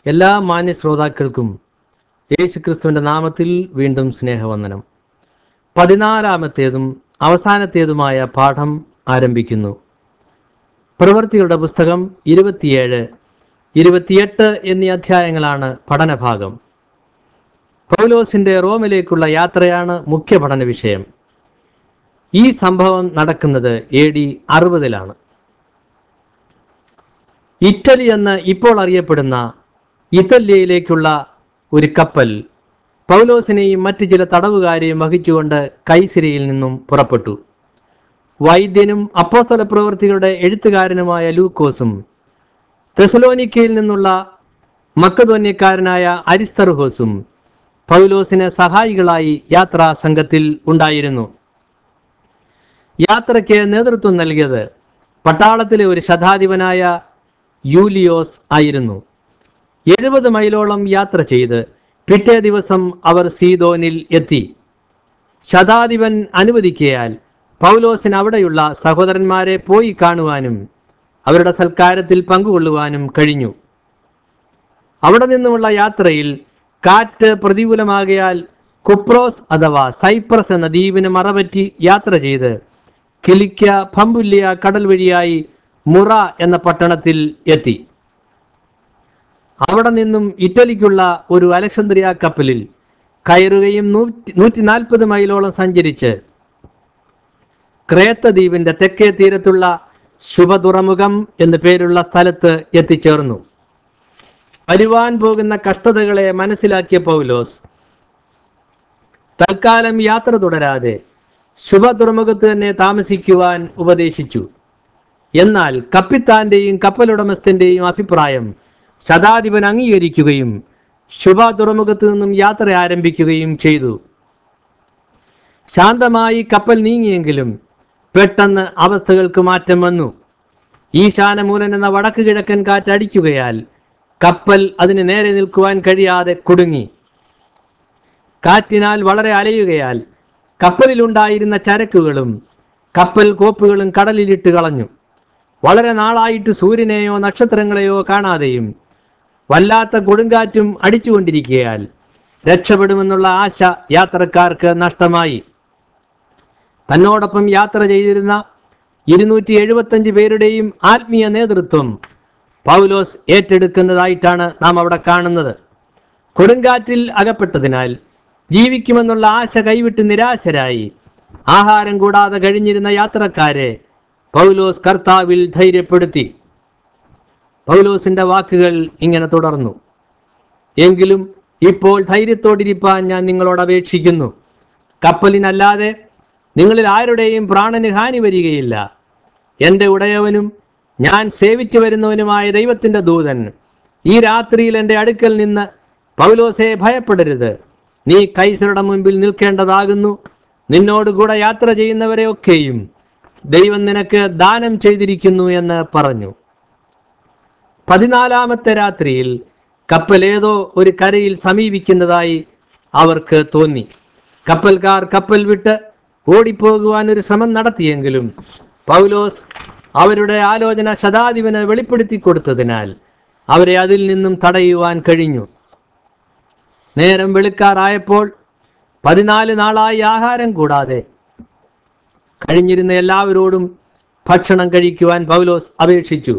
എല്ലാ മാന്യ ശ്രോതാക്കൾക്കും യേശുക്രിസ്തുവിൻ്റെ നാമത്തിൽ വീണ്ടും സ്നേഹവന്ദനം പതിനാലാമത്തേതും അവസാനത്തേതുമായ പാഠം ആരംഭിക്കുന്നു പ്രവൃത്തികളുടെ പുസ്തകം ഇരുപത്തിയേഴ് ഇരുപത്തിയെട്ട് എന്നീ അധ്യായങ്ങളാണ് പഠനഭാഗം പൗലോസിന്റെ റോമിലേക്കുള്ള യാത്രയാണ് മുഖ്യ പഠന വിഷയം ഈ സംഭവം നടക്കുന്നത് എ ഡി അറുപതിലാണ് ഇറ്റലി എന്ന് ഇപ്പോൾ അറിയപ്പെടുന്ന ഇറ്റലിയിലേക്കുള്ള ഒരു കപ്പൽ പൗലോസിനെയും മറ്റ് ചില തടവുകാരെയും വഹിച്ചുകൊണ്ട് കൈസിരയിൽ നിന്നും പുറപ്പെട്ടു വൈദ്യനും അപ്പോസ്തല പ്രവൃത്തികളുടെ എഴുത്തുകാരനുമായ ലൂക്കോസും തെസലോനിക്കയിൽ നിന്നുള്ള മക്കതോന്യക്കാരനായ അരിസ്തർഹോസും പൗലോസിന് സഹായികളായി യാത്രാ സംഘത്തിൽ ഉണ്ടായിരുന്നു യാത്രയ്ക്ക് നേതൃത്വം നൽകിയത് പട്ടാളത്തിലെ ഒരു ശതാധിപനായ യൂലിയോസ് ആയിരുന്നു എഴുപത് മൈലോളം യാത്ര ചെയ്ത് പിറ്റേ ദിവസം അവർ സീതോനിൽ എത്തി ശതാധിപൻ അനുവദിക്കയാൽ പൗലോസിന് അവിടെയുള്ള സഹോദരന്മാരെ പോയി കാണുവാനും അവരുടെ സൽക്കാരത്തിൽ പങ്കുകൊള്ളുവാനും കഴിഞ്ഞു അവിടെ നിന്നുമുള്ള യാത്രയിൽ കാറ്റ് പ്രതികൂലമാകയാൽ കുപ്രോസ് അഥവാ സൈപ്രസ് എന്ന ദ്വീപിന് മറപറ്റി യാത്ര ചെയ്ത് കിലിക്ക പമ്പുല്യ കടൽ വഴിയായി മുറ എന്ന പട്ടണത്തിൽ എത്തി അവിടെ നിന്നും ഇറ്റലിക്കുള്ള ഒരു അലക്സാന്ദ്രിയ കപ്പലിൽ കയറുകയും നൂറ്റി നൂറ്റി നാൽപ്പത് മൈലോളം സഞ്ചരിച്ച് ക്രേത്ത ദ്വീപിന്റെ തെക്കേ തീരത്തുള്ള ശുഭതുറമുഖം എന്നു പേരുള്ള സ്ഥലത്ത് എത്തിച്ചേർന്നു വരുവാൻ പോകുന്ന കഷ്ടതകളെ മനസ്സിലാക്കിയ പൗലോസ് തൽക്കാലം യാത്ര തുടരാതെ ശുഭ തുറമുഖത്ത് തന്നെ താമസിക്കുവാൻ ഉപദേശിച്ചു എന്നാൽ കപ്പിത്താന്റെയും കപ്പലുടമസ്ഥന്റെയും അഭിപ്രായം ശതാധിപൻ അംഗീകരിക്കുകയും ശുഭ തുറമുഖത്ത് നിന്നും യാത്ര ആരംഭിക്കുകയും ചെയ്തു ശാന്തമായി കപ്പൽ നീങ്ങിയെങ്കിലും പെട്ടെന്ന് അവസ്ഥകൾക്ക് മാറ്റം വന്നു ഈശാനമൂലൻ എന്ന വടക്ക് കിഴക്കൻ കാറ്റടിക്കുകയാൽ കപ്പൽ അതിന് നേരെ നിൽക്കുവാൻ കഴിയാതെ കുടുങ്ങി കാറ്റിനാൽ വളരെ അലയുകയാൽ കപ്പലിലുണ്ടായിരുന്ന ചരക്കുകളും കപ്പൽ കോപ്പുകളും കടലിലിട്ട് കളഞ്ഞു വളരെ നാളായിട്ട് സൂര്യനെയോ നക്ഷത്രങ്ങളെയോ കാണാതെയും വല്ലാത്ത കൊടുങ്കാറ്റും അടിച്ചുകൊണ്ടിരിക്കയാൽ രക്ഷപ്പെടുമെന്നുള്ള ആശ യാത്രക്കാർക്ക് നഷ്ടമായി തന്നോടൊപ്പം യാത്ര ചെയ്തിരുന്ന ഇരുന്നൂറ്റി എഴുപത്തഞ്ച് പേരുടെയും ആത്മീയ നേതൃത്വം പൗലോസ് ഏറ്റെടുക്കുന്നതായിട്ടാണ് നാം അവിടെ കാണുന്നത് കൊടുങ്കാറ്റിൽ അകപ്പെട്ടതിനാൽ ജീവിക്കുമെന്നുള്ള ആശ കൈവിട്ട് നിരാശരായി ആഹാരം കൂടാതെ കഴിഞ്ഞിരുന്ന യാത്രക്കാരെ പൗലോസ് കർത്താവിൽ ധൈര്യപ്പെടുത്തി പൗലോസിന്റെ വാക്കുകൾ ഇങ്ങനെ തുടർന്നു എങ്കിലും ഇപ്പോൾ ധൈര്യത്തോടിരിപ്പാൻ ഞാൻ നിങ്ങളോട് അപേക്ഷിക്കുന്നു കപ്പലിനല്ലാതെ നിങ്ങളിൽ ആരുടെയും പ്രാണന് ഹാനി വരികയില്ല എൻ്റെ ഉടയവനും ഞാൻ സേവിച്ചു വരുന്നവനുമായ ദൈവത്തിൻ്റെ ദൂതൻ ഈ രാത്രിയിൽ എൻ്റെ അടുക്കൽ നിന്ന് പൗലോസെ ഭയപ്പെടരുത് നീ കൈസരുടെ മുൻപിൽ നിൽക്കേണ്ടതാകുന്നു നിന്നോടുകൂടെ യാത്ര ചെയ്യുന്നവരെയൊക്കെയും ദൈവം നിനക്ക് ദാനം ചെയ്തിരിക്കുന്നു എന്ന് പറഞ്ഞു പതിനാലാമത്തെ രാത്രിയിൽ കപ്പൽ ഏതോ ഒരു കരയിൽ സമീപിക്കുന്നതായി അവർക്ക് തോന്നി കപ്പൽക്കാർ കപ്പൽ വിട്ട് ഓടിപ്പോകുവാൻ ഒരു ശ്രമം നടത്തിയെങ്കിലും പൗലോസ് അവരുടെ ആലോചന ശതാധിപന് വെളിപ്പെടുത്തി കൊടുത്തതിനാൽ അവരെ അതിൽ നിന്നും തടയുവാൻ കഴിഞ്ഞു നേരം വെളുക്കാറായപ്പോൾ പതിനാല് നാളായി ആഹാരം കൂടാതെ കഴിഞ്ഞിരുന്ന എല്ലാവരോടും ഭക്ഷണം കഴിക്കുവാൻ പൗലോസ് അപേക്ഷിച്ചു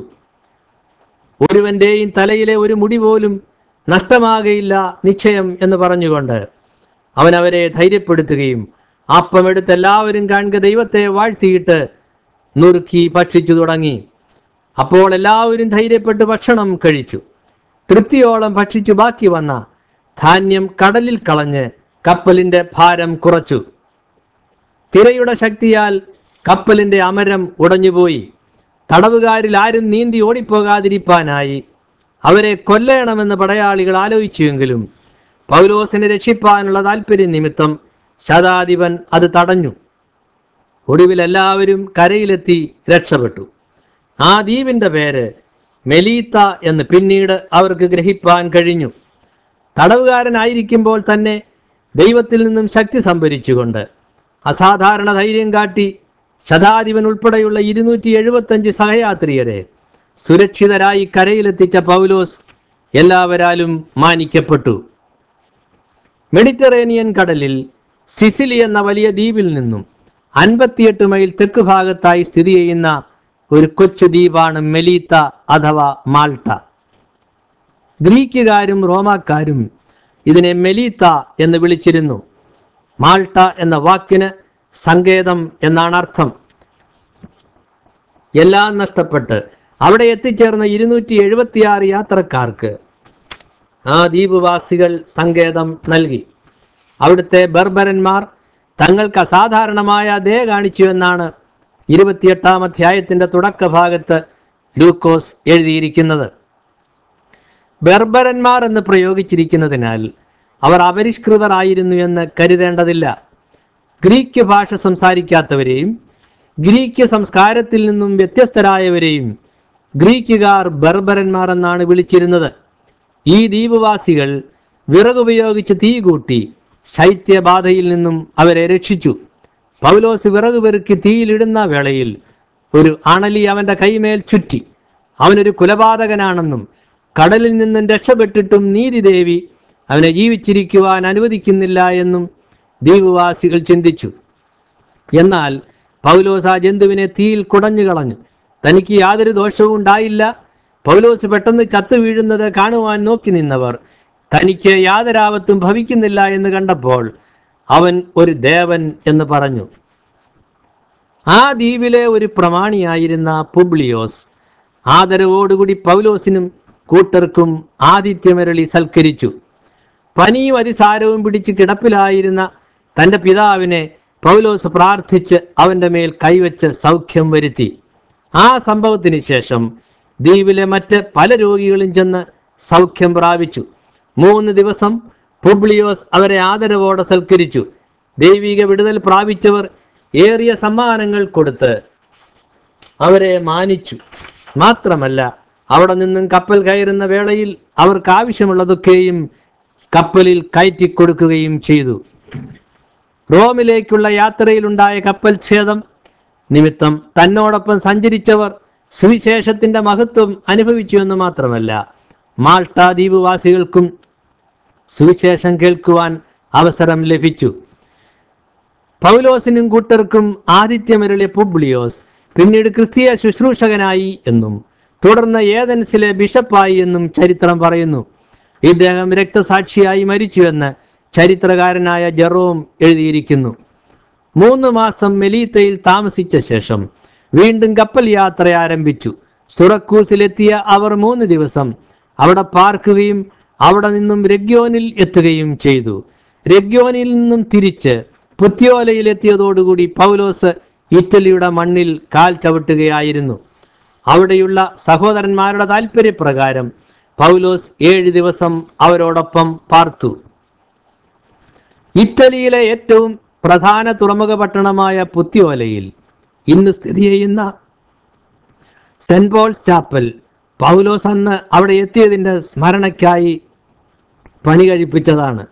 ഒരുവന്റെയും തലയിലെ ഒരു മുടി പോലും നഷ്ടമാകയില്ല നിശ്ചയം എന്ന് പറഞ്ഞുകൊണ്ട് അവൻ അവരെ ധൈര്യപ്പെടുത്തുകയും അപ്പമെടുത്ത് എല്ലാവരും കാണുക ദൈവത്തെ വാഴ്ത്തിയിട്ട് നുറുക്കി ഭക്ഷിച്ചു തുടങ്ങി അപ്പോൾ എല്ലാവരും ധൈര്യപ്പെട്ട് ഭക്ഷണം കഴിച്ചു തൃപ്തിയോളം ഭക്ഷിച്ചു ബാക്കി വന്ന ധാന്യം കടലിൽ കളഞ്ഞ് കപ്പലിന്റെ ഭാരം കുറച്ചു തിരയുടെ ശക്തിയാൽ കപ്പലിന്റെ അമരം ഉടഞ്ഞുപോയി തടവുകാരിൽ ആരും നീന്തി ഓടിപ്പോകാതിരിപ്പാനായി അവരെ കൊല്ലണമെന്ന് പടയാളികൾ ആലോചിച്ചുവെങ്കിലും പൗലോസിനെ രക്ഷിപ്പാനുള്ള താല്പര്യ നിമിത്തം ശതാധിപൻ അത് തടഞ്ഞു ഒടുവിൽ എല്ലാവരും കരയിലെത്തി രക്ഷപ്പെട്ടു ആ ദ്വീപിന്റെ പേര് മെലീത്ത എന്ന് പിന്നീട് അവർക്ക് ഗ്രഹിപ്പാൻ കഴിഞ്ഞു തടവുകാരനായിരിക്കുമ്പോൾ തന്നെ ദൈവത്തിൽ നിന്നും ശക്തി സംഭരിച്ചുകൊണ്ട് അസാധാരണ ധൈര്യം കാട്ടി ശതാധിപൻ ഉൾപ്പെടെയുള്ള ഇരുന്നൂറ്റി എഴുപത്തഞ്ച് സഹയാത്രികരെ സുരക്ഷിതരായി കരയിലെത്തിച്ച പൗലോസ് എല്ലാവരാലും മാനിക്കപ്പെട്ടു മെഡിറ്ററേനിയൻ കടലിൽ സിസിലി എന്ന വലിയ ദ്വീപിൽ നിന്നും അൻപത്തിയെട്ട് മൈൽ തെക്ക് ഭാഗത്തായി സ്ഥിതി ചെയ്യുന്ന ഒരു കൊച്ചു ദ്വീപാണ് മെലീത്ത അഥവാ മാൾട്ട ഗ്രീക്കുകാരും റോമാക്കാരും ഇതിനെ മെലീത്ത എന്ന് വിളിച്ചിരുന്നു മാൾട്ട എന്ന വാക്കിന് സങ്കേതം എന്നാണ് അർത്ഥം എല്ലാം നഷ്ടപ്പെട്ട് അവിടെ എത്തിച്ചേർന്ന ഇരുന്നൂറ്റി എഴുപത്തിയാറ് യാത്രക്കാർക്ക് ആ ദ്വീപുവാസികൾ സങ്കേതം നൽകി അവിടുത്തെ ബർബരന്മാർ തങ്ങൾക്ക് അസാധാരണമായ ദയ കാണിച്ചു എന്നാണ് ഇരുപത്തിയെട്ടാം അധ്യായത്തിന്റെ തുടക്ക ഭാഗത്ത് ലൂക്കോസ് എഴുതിയിരിക്കുന്നത് ബർബരന്മാർ എന്ന് പ്രയോഗിച്ചിരിക്കുന്നതിനാൽ അവർ അപരിഷ്കൃതരായിരുന്നു എന്ന് കരുതേണ്ടതില്ല ഗ്രീക്ക് ഭാഷ സംസാരിക്കാത്തവരെയും ഗ്രീക്ക് സംസ്കാരത്തിൽ നിന്നും വ്യത്യസ്തരായവരെയും ഗ്രീക്കുകാർ ബർബരന്മാർ എന്നാണ് വിളിച്ചിരുന്നത് ഈ ദ്വീപുവാസികൾ വിറകുപയോഗിച്ച് തീ കൂട്ടി ശൈത്യബാധയിൽ നിന്നും അവരെ രക്ഷിച്ചു പൗലോസ് വിറക് പെറുക്കി തീയിലിടുന്ന വേളയിൽ ഒരു അണലി അവന്റെ കൈമേൽ ചുറ്റി അവനൊരു കുലപാതകനാണെന്നും കടലിൽ നിന്നും രക്ഷപ്പെട്ടിട്ടും നീതിദേവി അവനെ ജീവിച്ചിരിക്കുവാൻ അനുവദിക്കുന്നില്ല എന്നും ദ്വീപുവാസികൾ ചിന്തിച്ചു എന്നാൽ പൗലോസ് ആ ജന്തുവിനെ തീയിൽ കുടഞ്ഞു കളഞ്ഞു തനിക്ക് യാതൊരു ദോഷവും ഉണ്ടായില്ല പൗലോസ് പെട്ടെന്ന് ചത്തു വീഴുന്നത് കാണുവാൻ നോക്കി നിന്നവർ തനിക്ക് യാതൊരാപത്തും ഭവിക്കുന്നില്ല എന്ന് കണ്ടപ്പോൾ അവൻ ഒരു ദേവൻ എന്ന് പറഞ്ഞു ആ ദ്വീപിലെ ഒരു പ്രമാണിയായിരുന്ന പുബ്ലിയോസ് ആദരവോടുകൂടി പൗലോസിനും കൂട്ടർക്കും ആതിഥ്യമരളി സൽക്കരിച്ചു പനിയും അതിസാരവും പിടിച്ച് കിടപ്പിലായിരുന്ന തന്റെ പിതാവിനെ പൗലോസ് പ്രാർത്ഥിച്ച് അവന്റെ മേൽ കൈവച്ച് സൗഖ്യം വരുത്തി ആ സംഭവത്തിന് ശേഷം ദ്വീപിലെ മറ്റ് പല രോഗികളും ചെന്ന് സൗഖ്യം പ്രാപിച്ചു മൂന്ന് ദിവസം പുബ്ലിയോസ് അവരെ ആദരവോടെ സൽക്കരിച്ചു ദൈവിക വിടുതൽ പ്രാപിച്ചവർ ഏറിയ സമ്മാനങ്ങൾ കൊടുത്ത് അവരെ മാനിച്ചു മാത്രമല്ല അവിടെ നിന്നും കപ്പൽ കയറുന്ന വേളയിൽ അവർക്ക് ആവശ്യമുള്ളതൊക്കെയും കപ്പലിൽ കയറ്റിക്കൊടുക്കുകയും ചെയ്തു റോമിലേക്കുള്ള യാത്രയിലുണ്ടായ കപ്പൽ ഛേദം നിമിത്തം തന്നോടൊപ്പം സഞ്ചരിച്ചവർ സുവിശേഷത്തിന്റെ മഹത്വം അനുഭവിച്ചു എന്ന് മാത്രമല്ല മാൾട്ട ദ്വീപുവാസികൾക്കും സുവിശേഷം കേൾക്കുവാൻ അവസരം ലഭിച്ചു പൗലോസിനും കൂട്ടർക്കും ആതിഥ്യമരുളിയ പുബ്ലിയോസ് പിന്നീട് ക്രിസ്തീയ ശുശ്രൂഷകനായി എന്നും തുടർന്ന് ഏതൻസിലെ ബിഷപ്പായി എന്നും ചരിത്രം പറയുന്നു ഇദ്ദേഹം രക്തസാക്ഷിയായി മരിച്ചുവെന്ന് ചരിത്രകാരനായ ജെറോം എഴുതിയിരിക്കുന്നു മൂന്ന് മാസം മെലീത്തയിൽ താമസിച്ച ശേഷം വീണ്ടും കപ്പൽ യാത്ര ആരംഭിച്ചു സുറക്കൂസിലെത്തിയ അവർ മൂന്ന് ദിവസം അവിടെ പാർക്കുകയും അവിടെ നിന്നും രഗ്യോനിൽ എത്തുകയും ചെയ്തു രഗ്യോനിൽ നിന്നും തിരിച്ച് പുത്യോലയിലെത്തിയതോടുകൂടി പൗലോസ് ഇറ്റലിയുടെ മണ്ണിൽ കാൽ ചവിട്ടുകയായിരുന്നു അവിടെയുള്ള സഹോദരന്മാരുടെ താല്പര്യപ്രകാരം പൗലോസ് ഏഴ് ദിവസം അവരോടൊപ്പം പാർത്തു ഇറ്റലിയിലെ ഏറ്റവും പ്രധാന തുറമുഖ പട്ടണമായ പുത്യോലയിൽ ഇന്ന് സ്ഥിതി ചെയ്യുന്ന സെന്റ് പോൾസ് ചാപ്പൽ പൗലോസ് അന്ന് അവിടെ എത്തിയതിൻ്റെ സ്മരണയ്ക്കായി പണി കഴിപ്പിച്ചതാണ്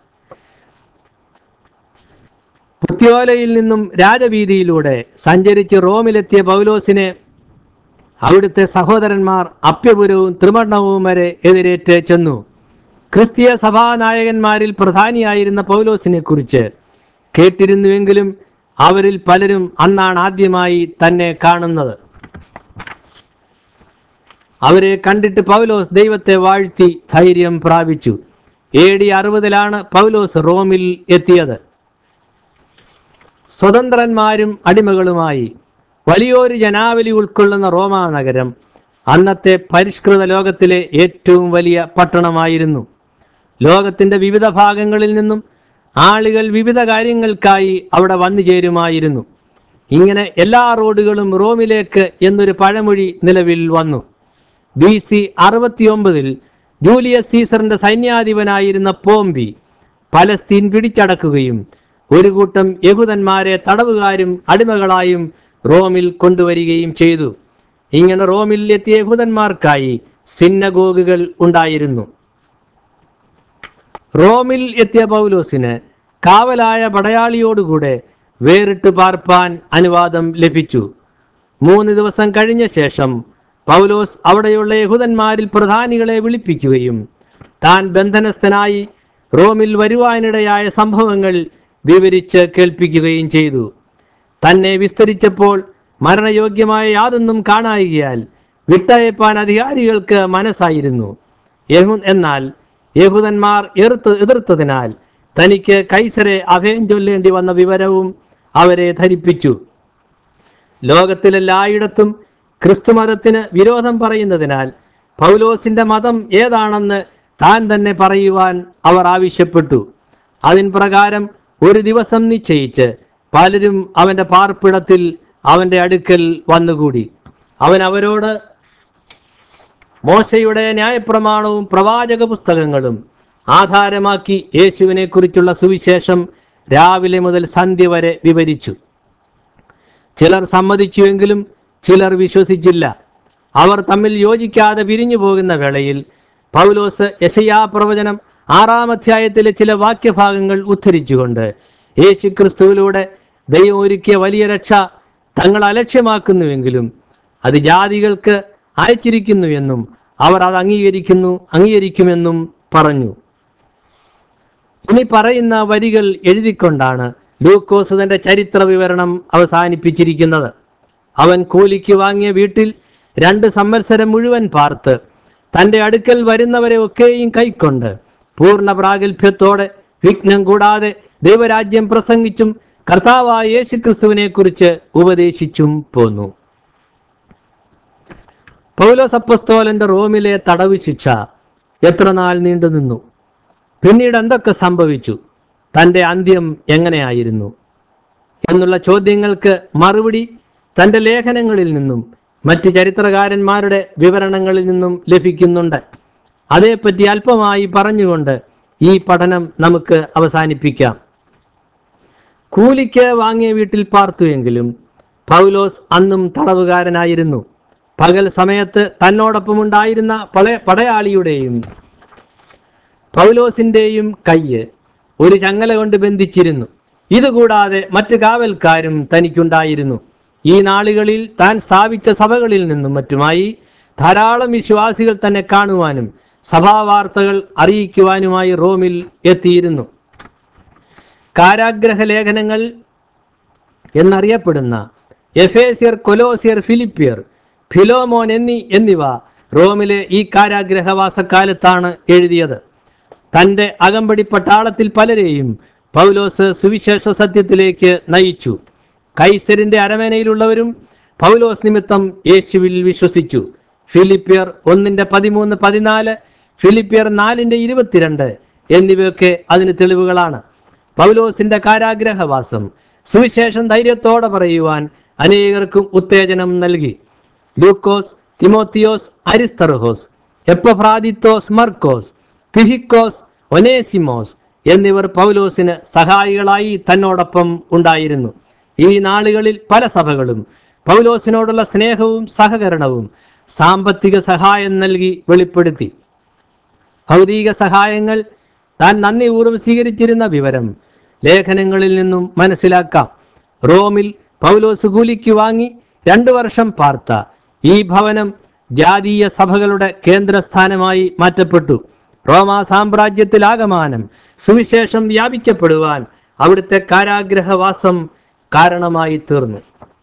പുത്യോലയിൽ നിന്നും രാജവീതിയിലൂടെ സഞ്ചരിച്ച് റോമിലെത്തിയ പൗലോസിനെ അവിടുത്തെ സഹോദരന്മാർ അപ്യപുരവും ത്രിമർണവും വരെ എതിരേറ്റ് ചെന്നു ക്രിസ്തീയ സഭാനായകന്മാരിൽ പ്രധാനിയായിരുന്ന പൗലോസിനെ കുറിച്ച് കേട്ടിരുന്നുവെങ്കിലും അവരിൽ പലരും അന്നാണ് ആദ്യമായി തന്നെ കാണുന്നത് അവരെ കണ്ടിട്ട് പൗലോസ് ദൈവത്തെ വാഴ്ത്തി ധൈര്യം പ്രാപിച്ചു എ ഡി അറുപതിലാണ് പൗലോസ് റോമിൽ എത്തിയത് സ്വതന്ത്രന്മാരും അടിമകളുമായി വലിയൊരു ജനാവലി ഉൾക്കൊള്ളുന്ന റോമാ നഗരം അന്നത്തെ പരിഷ്കൃത ലോകത്തിലെ ഏറ്റവും വലിയ പട്ടണമായിരുന്നു ലോകത്തിന്റെ വിവിധ ഭാഗങ്ങളിൽ നിന്നും ആളുകൾ വിവിധ കാര്യങ്ങൾക്കായി അവിടെ വന്നു ചേരുമായിരുന്നു ഇങ്ങനെ എല്ലാ റോഡുകളും റോമിലേക്ക് എന്നൊരു പഴമൊഴി നിലവിൽ വന്നു ബി സി അറുപത്തിയൊമ്പതിൽ ജൂലിയസ് സീസറിന്റെ സൈന്യാധിപനായിരുന്ന പോംബി പലസ്തീൻ പിടിച്ചടക്കുകയും ഒരു കൂട്ടം യഹൂദന്മാരെ തടവുകാരും അടിമകളായും റോമിൽ കൊണ്ടുവരികയും ചെയ്തു ഇങ്ങനെ റോമിൽ എത്തിയ യഹൂദന്മാർക്കായി സിന്നഗോഗുകൾ ഉണ്ടായിരുന്നു റോമിൽ എത്തിയ പൗലോസിന് കാവലായ പടയാളിയോടുകൂടെ വേറിട്ട് പാർപ്പാൻ അനുവാദം ലഭിച്ചു മൂന്ന് ദിവസം കഴിഞ്ഞ ശേഷം പൗലോസ് അവിടെയുള്ള യഹൂദന്മാരിൽ പ്രധാനികളെ വിളിപ്പിക്കുകയും താൻ ബന്ധനസ്ഥനായി റോമിൽ വരുവാനിടയായ സംഭവങ്ങൾ വിവരിച്ച് കേൾപ്പിക്കുകയും ചെയ്തു തന്നെ വിസ്തരിച്ചപ്പോൾ മരണയോഗ്യമായ യാതൊന്നും കാണായികയാൽ വിട്ടയപ്പാൻ അധികാരികൾക്ക് മനസ്സായിരുന്നു യഹു എന്നാൽ യഹൂദന്മാർ എതിർത്ത് എതിർത്തതിനാൽ തനിക്ക് കൈസരെ അഭയം ചൊല്ലേണ്ടി വന്ന വിവരവും അവരെ ധരിപ്പിച്ചു ലോകത്തിലെല്ലായിടത്തും ക്രിസ്തുമതത്തിന് വിരോധം പറയുന്നതിനാൽ പൗലോസിന്റെ മതം ഏതാണെന്ന് താൻ തന്നെ പറയുവാൻ അവർ ആവശ്യപ്പെട്ടു അതിൻ പ്രകാരം ഒരു ദിവസം നിശ്ചയിച്ച് പലരും അവന്റെ പാർപ്പിടത്തിൽ അവന്റെ അടുക്കൽ വന്നുകൂടി അവൻ അവരോട് മോശയുടെ ന്യായപ്രമാണവും പ്രവാചക പുസ്തകങ്ങളും ആധാരമാക്കി യേശുവിനെ കുറിച്ചുള്ള സുവിശേഷം രാവിലെ മുതൽ സന്ധ്യ വരെ വിവരിച്ചു ചിലർ സമ്മതിച്ചുവെങ്കിലും ചിലർ വിശ്വസിച്ചില്ല അവർ തമ്മിൽ യോജിക്കാതെ പിരിഞ്ഞു പോകുന്ന വേളയിൽ പൗലോസ് യശയാ പ്രവചനം ആറാം അധ്യായത്തിലെ ചില വാക്യഭാഗങ്ങൾ ഉദ്ധരിച്ചുകൊണ്ട് യേശു ക്രിസ്തുവിലൂടെ ദൈവം ഒരുക്കിയ വലിയ രക്ഷ തങ്ങൾ അലക്ഷ്യമാക്കുന്നുവെങ്കിലും അത് ജാതികൾക്ക് അയച്ചിരിക്കുന്നു എന്നും അവർ അത് അംഗീകരിക്കുന്നു അംഗീകരിക്കുമെന്നും പറഞ്ഞു ഇനി പറയുന്ന വരികൾ എഴുതിക്കൊണ്ടാണ് ലൂക്കോസ് തന്റെ ചരിത്ര വിവരണം അവസാനിപ്പിച്ചിരിക്കുന്നത് അവൻ കൂലിക്ക് വാങ്ങിയ വീട്ടിൽ രണ്ട് സംവത്സരം മുഴുവൻ പാർത്ത് തന്റെ അടുക്കൽ വരുന്നവരെ ഒക്കെയും കൈക്കൊണ്ട് പൂർണ്ണ പ്രാഗൽഭ്യത്തോടെ വിഘ്നം കൂടാതെ ദൈവരാജ്യം പ്രസംഗിച്ചും കർത്താവായ യേശുക്രിസ്തുവിനെ കുറിച്ച് ഉപദേശിച്ചും പോന്നു പൗലോസ് അപ്പസ്തോലന്റെ റോമിലെ തടവ് ശിക്ഷ എത്ര നാൾ നീണ്ടു നിന്നു പിന്നീട് എന്തൊക്കെ സംഭവിച്ചു തന്റെ അന്ത്യം എങ്ങനെയായിരുന്നു എന്നുള്ള ചോദ്യങ്ങൾക്ക് മറുപടി തന്റെ ലേഖനങ്ങളിൽ നിന്നും മറ്റ് ചരിത്രകാരന്മാരുടെ വിവരണങ്ങളിൽ നിന്നും ലഭിക്കുന്നുണ്ട് അതേപ്പറ്റി അല്പമായി പറഞ്ഞുകൊണ്ട് ഈ പഠനം നമുക്ക് അവസാനിപ്പിക്കാം കൂലിക്ക് വാങ്ങിയ വീട്ടിൽ പാർത്തുവെങ്കിലും പൗലോസ് അന്നും തടവുകാരനായിരുന്നു പകൽ സമയത്ത് തന്നോടൊപ്പം ഉണ്ടായിരുന്ന പള പടയാളിയുടെയും പൗലോസിന്റെയും കയ്യ് ഒരു ചങ്ങല കൊണ്ട് ബന്ധിച്ചിരുന്നു ഇതുകൂടാതെ മറ്റു കാവൽക്കാരും തനിക്കുണ്ടായിരുന്നു ഈ നാളുകളിൽ താൻ സ്ഥാപിച്ച സഭകളിൽ നിന്നും മറ്റുമായി ധാരാളം വിശ്വാസികൾ തന്നെ കാണുവാനും സഭാവാർത്തകൾ അറിയിക്കുവാനുമായി റോമിൽ എത്തിയിരുന്നു കാരാഗ്രഹ ലേഖനങ്ങൾ എന്നറിയപ്പെടുന്ന എഫേസിയർ കൊലോസിയർ ഫിലിപ്പിയർ ഫിലോമോൻ എന്നീ എന്നിവ റോമിലെ ഈ കാരാഗ്രഹവാസക്കാലത്താണ് എഴുതിയത് തൻ്റെ അകമ്പടി പട്ടാളത്തിൽ പലരെയും പൗലോസ് സുവിശേഷ സത്യത്തിലേക്ക് നയിച്ചു കൈസരിന്റെ അരമനയിലുള്ളവരും പൗലോസ് നിമിത്തം യേശുവിൽ വിശ്വസിച്ചു ഫിലിപ്പിയർ ഒന്നിന്റെ പതിമൂന്ന് പതിനാല് ഫിലിപ്പിയർ നാലിന്റെ ഇരുപത്തിരണ്ട് എന്നിവയൊക്കെ അതിന് തെളിവുകളാണ് പൗലോസിന്റെ കാരാഗ്രഹവാസം സുവിശേഷം ധൈര്യത്തോടെ പറയുവാൻ അനേകർക്കും ഉത്തേജനം നൽകി ലൂക്കോസ് തിമോത്തിയോസ് അരിസ്തർഹോസ് എപ്പഫ്രാദിത്തോസ് മർക്കോസ് തിഹിക്കോസ് ഒനേസിമോസ് എന്നിവർ പൗലോസിന് സഹായികളായി തന്നോടൊപ്പം ഉണ്ടായിരുന്നു ഈ നാളുകളിൽ പല സഭകളും പൗലോസിനോടുള്ള സ്നേഹവും സഹകരണവും സാമ്പത്തിക സഹായം നൽകി വെളിപ്പെടുത്തി ഭൗതിക സഹായങ്ങൾ താൻ നന്ദിപൂർവ്വം സ്വീകരിച്ചിരുന്ന വിവരം ലേഖനങ്ങളിൽ നിന്നും മനസ്സിലാക്കാം റോമിൽ പൗലോസ് കൂലിക്ക് വാങ്ങി രണ്ടു വർഷം പാർത്ത ഈ ഭവനം ജാതീയ സഭകളുടെ കേന്ദ്രസ്ഥാനമായി മാറ്റപ്പെട്ടു റോമാ സാമ്രാജ്യത്തിലാകമാനം സുവിശേഷം വ്യാപിക്കപ്പെടുവാൻ അവിടുത്തെ കാരാഗ്രഹവാസം കാരണമായി തീർന്നു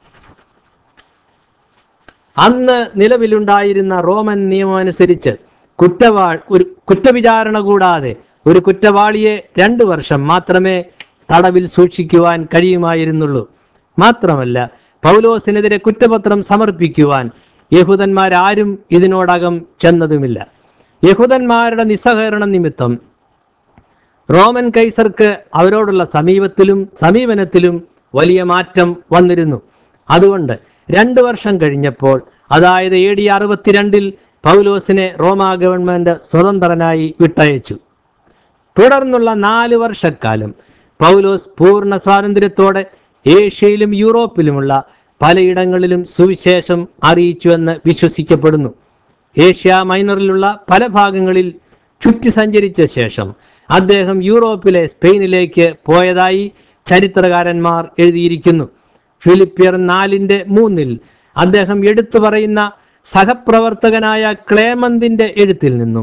അന്ന് നിലവിലുണ്ടായിരുന്ന റോമൻ നിയമമനുസരിച്ച് കുറ്റവാൾ ഒരു കുറ്റവിചാരണ കൂടാതെ ഒരു കുറ്റവാളിയെ രണ്ടു വർഷം മാത്രമേ തടവിൽ സൂക്ഷിക്കുവാൻ കഴിയുമായിരുന്നുള്ളൂ മാത്രമല്ല പൗലോസിനെതിരെ കുറ്റപത്രം സമർപ്പിക്കുവാൻ യഹൂദന്മാരാരും ഇതിനോടകം ചെന്നതുമില്ല യഹൂദന്മാരുടെ നിസ്സഹകരണ നിമിത്തം റോമൻ കൈസർക്ക് അവരോടുള്ള സമീപത്തിലും സമീപനത്തിലും വലിയ മാറ്റം വന്നിരുന്നു അതുകൊണ്ട് രണ്ടു വർഷം കഴിഞ്ഞപ്പോൾ അതായത് എ ഡി അറുപത്തിരണ്ടിൽ പൗലോസിനെ റോമാ ഗവൺമെന്റ് സ്വതന്ത്രനായി വിട്ടയച്ചു തുടർന്നുള്ള നാല് വർഷക്കാലം പൗലോസ് പൂർണ്ണ സ്വാതന്ത്ര്യത്തോടെ ഏഷ്യയിലും യൂറോപ്പിലുമുള്ള പലയിടങ്ങളിലും സുവിശേഷം അറിയിച്ചുവെന്ന് വിശ്വസിക്കപ്പെടുന്നു ഏഷ്യ മൈനറിലുള്ള പല ഭാഗങ്ങളിൽ ചുറ്റി സഞ്ചരിച്ച ശേഷം അദ്ദേഹം യൂറോപ്പിലെ സ്പെയിനിലേക്ക് പോയതായി ചരിത്രകാരന്മാർ എഴുതിയിരിക്കുന്നു ഫിലിപ്പിയർ നാലിന്റെ മൂന്നിൽ അദ്ദേഹം എടുത്തു പറയുന്ന സഹപ്രവർത്തകനായ ക്ലേമന്തിന്റെ എഴുത്തിൽ നിന്നും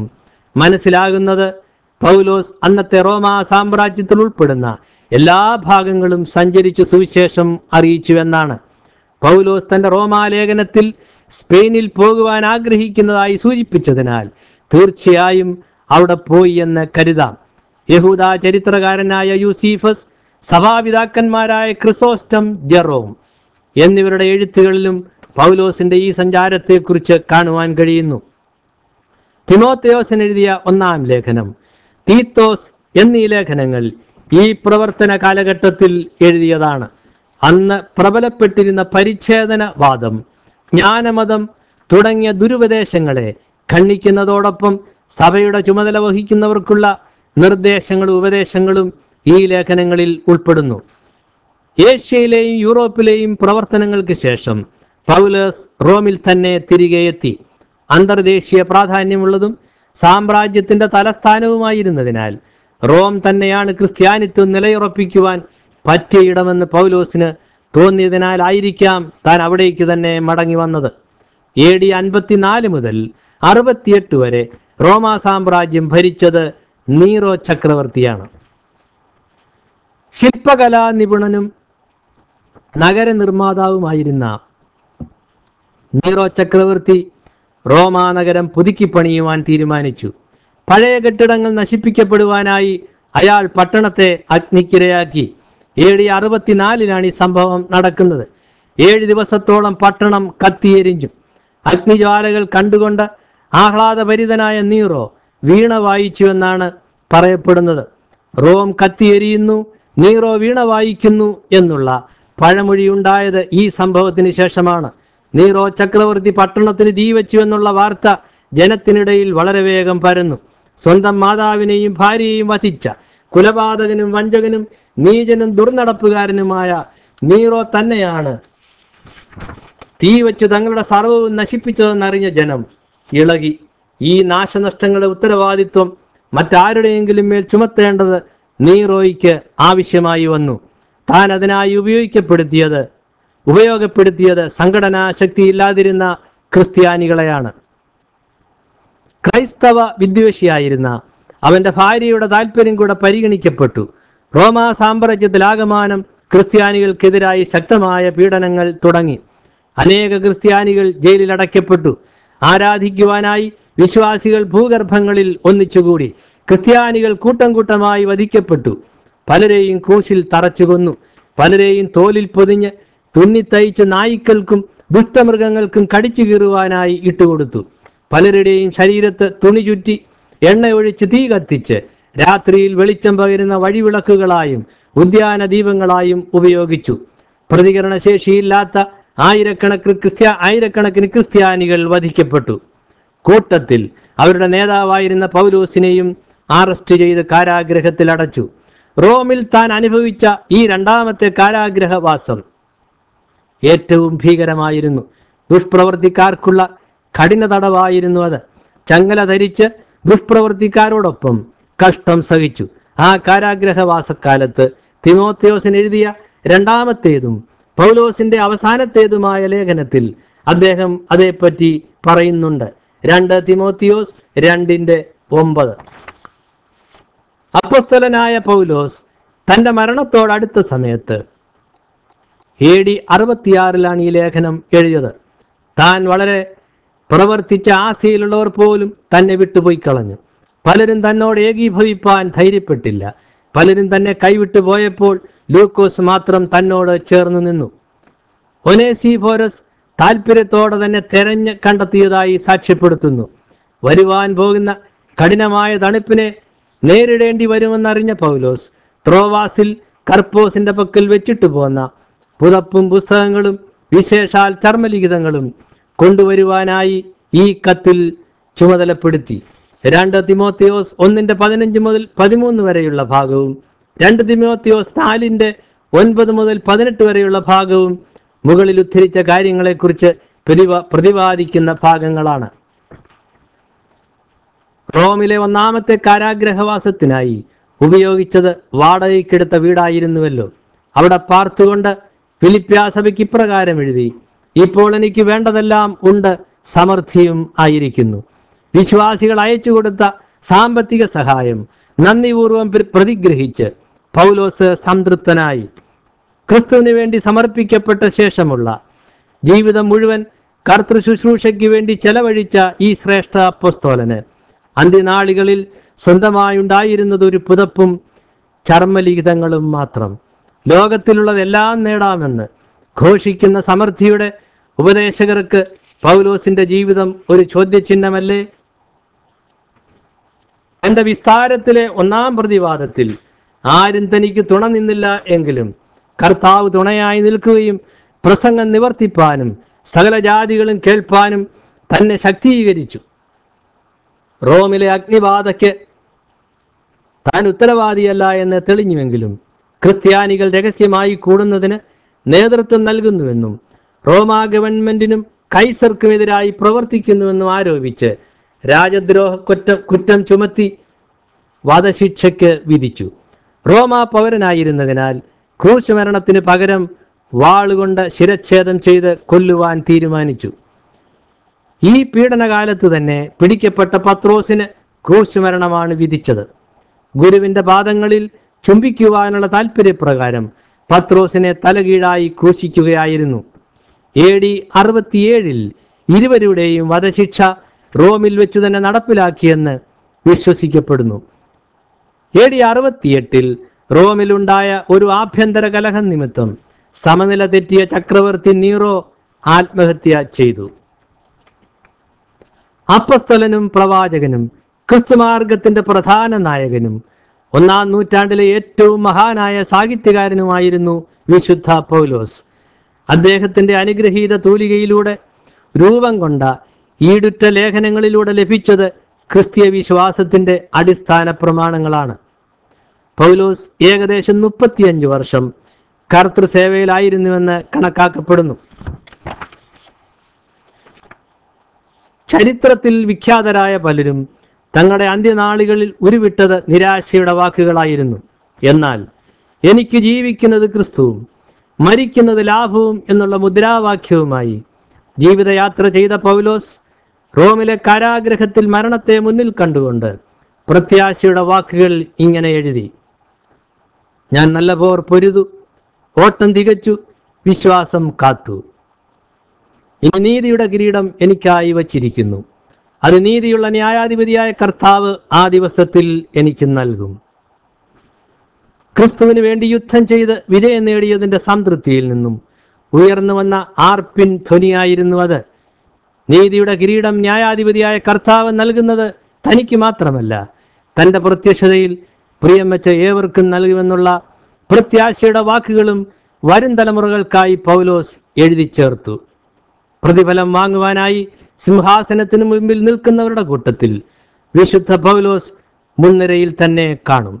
മനസ്സിലാകുന്നത് പൗലോസ് അന്നത്തെ റോമാ സാമ്രാജ്യത്തിൽ ഉൾപ്പെടുന്ന എല്ലാ ഭാഗങ്ങളും സഞ്ചരിച്ചു സുവിശേഷം അറിയിച്ചു എന്നാണ് പൗലോസ് തന്റെ റോമാലേഖനത്തിൽ സ്പെയിനിൽ പോകുവാൻ ആഗ്രഹിക്കുന്നതായി സൂചിപ്പിച്ചതിനാൽ തീർച്ചയായും അവിടെ പോയി എന്ന് കരുതാം യഹൂദ ചരിത്രകാരനായ യൂസീഫസ് സഭാപിതാക്കന്മാരായ ക്രിസോസ്റ്റം ജെറോം എന്നിവരുടെ എഴുത്തുകളിലും പൗലോസിന്റെ ഈ സഞ്ചാരത്തെക്കുറിച്ച് കാണുവാൻ കഴിയുന്നു തിമോത്തയോസൻ എഴുതിയ ഒന്നാം ലേഖനം തീത്തോസ് എന്നീ ലേഖനങ്ങൾ ഈ പ്രവർത്തന കാലഘട്ടത്തിൽ എഴുതിയതാണ് അന്ന് പ്രബലപ്പെട്ടിരുന്ന പരിച്ഛേദനവാദം ജ്ഞാനമതം തുടങ്ങിയ ദുരുപദേശങ്ങളെ ഖണ്ഡിക്കുന്നതോടൊപ്പം സഭയുടെ ചുമതല വഹിക്കുന്നവർക്കുള്ള നിർദ്ദേശങ്ങളും ഉപദേശങ്ങളും ഈ ലേഖനങ്ങളിൽ ഉൾപ്പെടുന്നു ഏഷ്യയിലെയും യൂറോപ്പിലെയും പ്രവർത്തനങ്ങൾക്ക് ശേഷം പൗലസ് റോമിൽ തന്നെ തിരികെ എത്തി അന്തർദേശീയ പ്രാധാന്യമുള്ളതും സാമ്രാജ്യത്തിന്റെ തലസ്ഥാനവുമായിരുന്നതിനാൽ റോം തന്നെയാണ് ക്രിസ്ത്യാനിത്വം നിലയുറപ്പിക്കുവാൻ പറ്റിയ ഇടമെന്ന് പൗലോസിന് തോന്നിയതിനാലായിരിക്കാം താൻ അവിടേക്ക് തന്നെ മടങ്ങി വന്നത് എ ഡി അൻപത്തിനാല് മുതൽ അറുപത്തിയെട്ട് വരെ റോമാ സാമ്രാജ്യം ഭരിച്ചത് നീറോ ചക്രവർത്തിയാണ് ശില്പകലാ നിപുണനും നഗര നിർമ്മാതാവുമായിരുന്ന നീറോ ചക്രവർത്തി റോമാ നഗരം പുതുക്കി പണിയുവാൻ തീരുമാനിച്ചു പഴയ കെട്ടിടങ്ങൾ നശിപ്പിക്കപ്പെടുവാനായി അയാൾ പട്ടണത്തെ അഗ്നിക്കിരയാക്കി എ ഡി അറുപത്തിനാലിലാണ് ഈ സംഭവം നടക്കുന്നത് ഏഴ് ദിവസത്തോളം പട്ടണം കത്തിയെരിഞ്ഞു അഗ്നിജ്വാലകൾ കണ്ടുകൊണ്ട് ആഹ്ലാദഭരിതനായ നീറോ വീണ വായിച്ചുവെന്നാണ് പറയപ്പെടുന്നത് റോം കത്തിയെരിയുന്നു നീറോ വീണ വായിക്കുന്നു എന്നുള്ള പഴമൊഴിയുണ്ടായത് ഈ സംഭവത്തിന് ശേഷമാണ് നീറോ ചക്രവർത്തി പട്ടണത്തിന് തീ വെച്ചു എന്നുള്ള വാർത്ത ജനത്തിനിടയിൽ വളരെ വേഗം പരന്നു സ്വന്തം മാതാവിനെയും ഭാര്യയെയും വധിച്ച കുലപാതകനും വഞ്ചകനും നീചനും ദുർനടപ്പുകാരനുമായ നീറോ തന്നെയാണ് തീ വെച്ച് തങ്ങളുടെ സർവവും നശിപ്പിച്ചതെന്നറിഞ്ഞ ജനം ഇളകി ഈ നാശനഷ്ടങ്ങളുടെ ഉത്തരവാദിത്വം മറ്റാരുടെയെങ്കിലും മേൽ ചുമത്തേണ്ടത് നീറോയ്ക്ക് ആവശ്യമായി വന്നു താൻ അതിനായി ഉപയോഗിക്കപ്പെടുത്തിയത് ഉപയോഗപ്പെടുത്തിയത് സംഘടനാ ശക്തിയില്ലാതിരുന്ന ക്രിസ്ത്യാനികളെയാണ് ക്രൈസ്തവ വിദ്വേഷിയായിരുന്ന അവന്റെ ഭാര്യയുടെ താല്പര്യം കൂടെ പരിഗണിക്കപ്പെട്ടു റോമാ സാമ്രാജ്യത്തിലാകമാനം ക്രിസ്ത്യാനികൾക്കെതിരായി ശക്തമായ പീഡനങ്ങൾ തുടങ്ങി അനേക ക്രിസ്ത്യാനികൾ ജയിലിൽ അടയ്ക്കപ്പെട്ടു ആരാധിക്കുവാനായി വിശ്വാസികൾ ഭൂഗർഭങ്ങളിൽ ഒന്നിച്ചുകൂടി ക്രിസ്ത്യാനികൾ കൂട്ടം കൂട്ടമായി വധിക്കപ്പെട്ടു പലരെയും ക്രൂശിൽ തറച്ചു കൊന്നു പലരെയും തോലിൽ പൊതിഞ്ഞ് തുന്നിത്തയ്ച്ച് നായ്ക്കൾക്കും ദുഷ്ടമൃഗങ്ങൾക്കും കടിച്ചു കീറുവാനായി ഇട്ടുകൊടുത്തു പലരുടെയും ശരീരത്ത് തുണി ചുറ്റി എണ്ണ ഒഴിച്ച് തീ കത്തിച്ച് രാത്രിയിൽ വെളിച്ചം പകരുന്ന വഴിവിളക്കുകളായും ഉദ്യാന ദീപങ്ങളായും ഉപയോഗിച്ചു പ്രതികരണശേഷിയില്ലാത്ത ആയിരക്കണക്കിന് ക്രിസ്ത്യ ആയിരക്കണക്കിന് ക്രിസ്ത്യാനികൾ വധിക്കപ്പെട്ടു കൂട്ടത്തിൽ അവരുടെ നേതാവായിരുന്ന പൗലോസിനെയും അറസ്റ്റ് ചെയ്ത് കാരാഗ്രഹത്തിൽ അടച്ചു റോമിൽ താൻ അനുഭവിച്ച ഈ രണ്ടാമത്തെ കാരാഗ്രഹവാസം ഏറ്റവും ഭീകരമായിരുന്നു ദുഷ്പ്രവർത്തിക്കാർക്കുള്ള കഠിന തടവായിരുന്നു അത് ചങ്ങല ധരിച്ച് ദുഷ്പ്രവർത്തിക്കാരോടൊപ്പം കഷ്ടം സഹിച്ചു ആ കാരാഗ്രഹവാസക്കാലത്ത് തിമോത്തിയോസിന് എഴുതിയ രണ്ടാമത്തേതും പൗലോസിന്റെ അവസാനത്തേതുമായ ലേഖനത്തിൽ അദ്ദേഹം അതേപ്പറ്റി പറയുന്നുണ്ട് രണ്ട് തിമോത്തിയോസ് രണ്ടിന്റെ ഒമ്പത് അപ്പസ്തലനായ പൗലോസ് തന്റെ മരണത്തോടടുത്ത സമയത്ത് എ ഡി അറുപത്തിയാറിലാണ് ഈ ലേഖനം എഴുതിയത് താൻ വളരെ പ്രവർത്തിച്ച ആശയിലുള്ളവർ പോലും തന്നെ വിട്ടുപോയി കളഞ്ഞു പലരും തന്നോട് ഏകീഭവിപ്പാൻ ധൈര്യപ്പെട്ടില്ല പലരും തന്നെ കൈവിട്ടു പോയപ്പോൾ ലൂക്കോസ് മാത്രം തന്നോട് ചേർന്ന് നിന്നു ഒനേസിഫോരസ് താല്പര്യത്തോടെ തന്നെ തെരഞ്ഞ് കണ്ടെത്തിയതായി സാക്ഷ്യപ്പെടുത്തുന്നു വരുവാൻ പോകുന്ന കഠിനമായ തണുപ്പിനെ നേരിടേണ്ടി വരുമെന്നറിഞ്ഞ പൗലോസ് ത്രോവാസിൽ കർപ്പോസിന്റെ പക്കൽ വെച്ചിട്ട് പോന്ന പുതപ്പും പുസ്തകങ്ങളും വിശേഷാൽ ചർമ്മലിഖിതങ്ങളും കൊണ്ടുവരുവാനായി ഈ കത്തിൽ ചുമതലപ്പെടുത്തി രണ്ട് തിമോത്തിയോസ് ഒന്നിന്റെ പതിനഞ്ച് മുതൽ പതിമൂന്ന് വരെയുള്ള ഭാഗവും രണ്ട് തിമോത്തിയോസ് നാലിന്റെ ഒൻപത് മുതൽ പതിനെട്ട് വരെയുള്ള ഭാഗവും മുകളിൽ ഉദ്ധരിച്ച കാര്യങ്ങളെക്കുറിച്ച് പ്രതിപാ പ്രതിപാദിക്കുന്ന ഭാഗങ്ങളാണ് റോമിലെ ഒന്നാമത്തെ കാരാഗ്രഹവാസത്തിനായി ഉപയോഗിച്ചത് വാടകയ്ക്കെടുത്ത വീടായിരുന്നുവല്ലോ അവിടെ പാർത്തുകൊണ്ട് ഫിലിപ്പ്യാ സഭയ്ക്ക് ഇപ്രകാരം എഴുതി ഇപ്പോൾ എനിക്ക് വേണ്ടതെല്ലാം ഉണ്ട് സമൃദ്ധിയും ആയിരിക്കുന്നു വിശ്വാസികൾ അയച്ചു കൊടുത്ത സാമ്പത്തിക സഹായം നന്ദിപൂർവം പ്ര- പ്രതിഗ്രഹിച്ച് പൗലോസ് സംതൃപ്തനായി ക്രിസ്തുവിന് വേണ്ടി സമർപ്പിക്കപ്പെട്ട ശേഷമുള്ള ജീവിതം മുഴുവൻ കർത്തൃ ശുശ്രൂഷയ്ക്ക് വേണ്ടി ചെലവഴിച്ച ഈ ശ്രേഷ്ഠ അപ്പോസ്തോലന് അന്ത്യനാളുകളിൽ സ്വന്തമായുണ്ടായിരുന്നത് ഒരു പുതപ്പും ചർമ്മലിഖിതങ്ങളും മാത്രം ലോകത്തിലുള്ളതെല്ലാം നേടാമെന്ന് ഘോഷിക്കുന്ന സമൃദ്ധിയുടെ ഉപദേശകർക്ക് പൗലോസിന്റെ ജീവിതം ഒരു ചോദ്യചിഹ്നമല്ലേ തന്റെ വിസ്താരത്തിലെ ഒന്നാം പ്രതിവാദത്തിൽ ആരും തനിക്ക് തുണ നിന്നില്ല എങ്കിലും കർത്താവ് തുണയായി നിൽക്കുകയും പ്രസംഗം നിവർത്തിപ്പാനും സകല ജാതികളും കേൾപ്പാനും തന്നെ ശക്തീകരിച്ചു റോമിലെ അഗ്നിബാധയ്ക്ക് താൻ ഉത്തരവാദിയല്ല എന്ന് തെളിഞ്ഞുവെങ്കിലും ക്രിസ്ത്യാനികൾ രഹസ്യമായി കൂടുന്നതിന് നേതൃത്വം നൽകുന്നുവെന്നും റോമാ ഗവൺമെന്റിനും കൈസർക്കുമെതിരായി പ്രവർത്തിക്കുന്നുവെന്നും ആരോപിച്ച് രാജദ്രോഹ കുറ്റം കുറ്റം ചുമത്തി വധശിക്ഷയ്ക്ക് വിധിച്ചു റോമാ പൗരനായിരുന്നതിനാൽ ക്രൂശ് മരണത്തിന് പകരം വാളുകൊണ്ട് ശിരച്ഛേദം ചെയ്ത് കൊല്ലുവാൻ തീരുമാനിച്ചു ഈ പീഡനകാലത്ത് തന്നെ പിടിക്കപ്പെട്ട പത്രോസിന് ക്രൂശ് മരണമാണ് വിധിച്ചത് ഗുരുവിന്റെ പാദങ്ങളിൽ ചുംബിക്കുവാനുള്ള താല്പര്യപ്രകാരം പത്രോസിനെ തലകീഴായി ക്രൂശിക്കുകയായിരുന്നു എ ഡി അറുപത്തിയേഴിൽ ഇരുവരുടെയും വധശിക്ഷ റോമിൽ വെച്ച് തന്നെ നടപ്പിലാക്കിയെന്ന് വിശ്വസിക്കപ്പെടുന്നു എ ഡി അറുപത്തിയെട്ടിൽ റോമിലുണ്ടായ ഒരു ആഭ്യന്തര കലഹം നിമിത്തം സമനില തെറ്റിയ ചക്രവർത്തി നീറോ ആത്മഹത്യ ചെയ്തു അപ്പസ്തലനും പ്രവാചകനും ക്രിസ്തുമാർഗത്തിന്റെ പ്രധാന നായകനും ഒന്നാം നൂറ്റാണ്ടിലെ ഏറ്റവും മഹാനായ സാഹിത്യകാരനുമായിരുന്നു വിശുദ്ധ പൗലോസ് അദ്ദേഹത്തിന്റെ അനുഗ്രഹീത തൂലികയിലൂടെ രൂപം കൊണ്ട ഈടുറ്റ ലേഖനങ്ങളിലൂടെ ലഭിച്ചത് ക്രിസ്തീയ വിശ്വാസത്തിന്റെ അടിസ്ഥാന പ്രമാണങ്ങളാണ് പൗലോസ് ഏകദേശം മുപ്പത്തിയഞ്ച് വർഷം കർത്തൃസേവയിലായിരുന്നുവെന്ന് കണക്കാക്കപ്പെടുന്നു ചരിത്രത്തിൽ വിഖ്യാതരായ പലരും തങ്ങളുടെ അന്ത്യനാളുകളിൽ ഉരുവിട്ടത് നിരാശയുടെ വാക്കുകളായിരുന്നു എന്നാൽ എനിക്ക് ജീവിക്കുന്നത് ക്രിസ്തുവും മരിക്കുന്നത് ലാഭവും എന്നുള്ള മുദ്രാവാക്യവുമായി ജീവിതയാത്ര ചെയ്ത പൗലോസ് റോമിലെ കാരാഗ്രഹത്തിൽ മരണത്തെ മുന്നിൽ കണ്ടുകൊണ്ട് പ്രത്യാശയുടെ വാക്കുകൾ ഇങ്ങനെ എഴുതി ഞാൻ നല്ല പോർ പൊരുതു ഓട്ടം തികച്ചു വിശ്വാസം കാത്തു ഇനി നീതിയുടെ കിരീടം എനിക്കായി വച്ചിരിക്കുന്നു അത് നീതിയുള്ള ന്യായാധിപതിയായ കർത്താവ് ആ ദിവസത്തിൽ എനിക്ക് നൽകും ക്രിസ്തുവിന് വേണ്ടി യുദ്ധം ചെയ്ത് വിജയം നേടിയതിന്റെ സംതൃപ്തിയിൽ നിന്നും ഉയർന്നു വന്ന ആർപ്പിൻ ധ്വനിയായിരുന്നു അത് നീതിയുടെ കിരീടം ന്യായാധിപതിയായ കർത്താവ് നൽകുന്നത് തനിക്ക് മാത്രമല്ല തന്റെ പ്രത്യക്ഷതയിൽ പ്രിയം വെച്ച ഏവർക്കും നൽകുമെന്നുള്ള പ്രത്യാശയുടെ വാക്കുകളും വരും തലമുറകൾക്കായി പൗലോസ് എഴുതി ചേർത്തു പ്രതിഫലം വാങ്ങുവാനായി സിംഹാസനത്തിന് മുമ്പിൽ നിൽക്കുന്നവരുടെ കൂട്ടത്തിൽ വിശുദ്ധ പൗലോസ് മുൻനിരയിൽ തന്നെ കാണും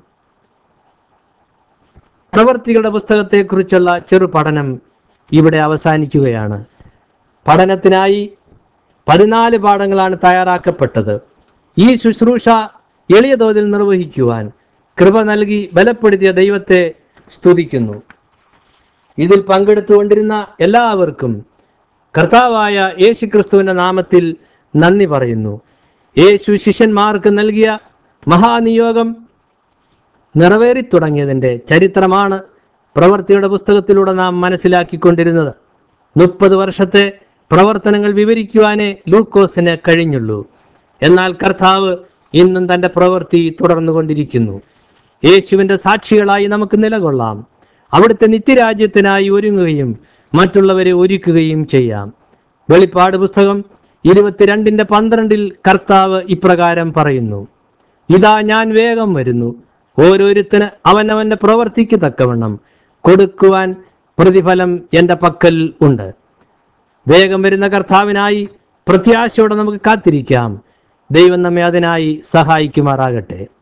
പ്രവർത്തികളുടെ പുസ്തകത്തെക്കുറിച്ചുള്ള ചെറു പഠനം ഇവിടെ അവസാനിക്കുകയാണ് പഠനത്തിനായി പതിനാല് പാഠങ്ങളാണ് തയ്യാറാക്കപ്പെട്ടത് ഈ ശുശ്രൂഷ എളിയ തോതിൽ നിർവഹിക്കുവാൻ കൃപ നൽകി ബലപ്പെടുത്തിയ ദൈവത്തെ സ്തുതിക്കുന്നു ഇതിൽ പങ്കെടുത്തുകൊണ്ടിരുന്ന എല്ലാവർക്കും കർത്താവായ യേശു ക്രിസ്തുവിന്റെ നാമത്തിൽ നന്ദി പറയുന്നു യേശു ശിഷ്യന്മാർക്ക് നൽകിയ മഹാനിയോഗം നിറവേറി തുടങ്ങിയതിൻ്റെ ചരിത്രമാണ് പ്രവർത്തിയുടെ പുസ്തകത്തിലൂടെ നാം മനസ്സിലാക്കിക്കൊണ്ടിരുന്നത് മുപ്പത് വർഷത്തെ പ്രവർത്തനങ്ങൾ വിവരിക്കുവാനേ ലൂക്കോസിന് കഴിഞ്ഞുള്ളൂ എന്നാൽ കർത്താവ് ഇന്നും തന്റെ പ്രവൃത്തി തുടർന്നുകൊണ്ടിരിക്കുന്നു യേശുവിന്റെ സാക്ഷികളായി നമുക്ക് നിലകൊള്ളാം അവിടുത്തെ നിത്യരാജ്യത്തിനായി ഒരുങ്ങുകയും മറ്റുള്ളവരെ ഒരുക്കുകയും ചെയ്യാം വെളിപ്പാട് പുസ്തകം ഇരുപത്തിരണ്ടിന്റെ പന്ത്രണ്ടിൽ കർത്താവ് ഇപ്രകാരം പറയുന്നു ഇതാ ഞാൻ വേഗം വരുന്നു ഓരോരുത്തന് അവനവന്റെ പ്രവർത്തിക്ക് തക്കവണ്ണം കൊടുക്കുവാൻ പ്രതിഫലം എൻ്റെ പക്കൽ ഉണ്ട് വേഗം വരുന്ന കർത്താവിനായി പ്രത്യാശയോടെ നമുക്ക് കാത്തിരിക്കാം ദൈവം നമ്മെ അതിനായി സഹായിക്കുമാറാകട്ടെ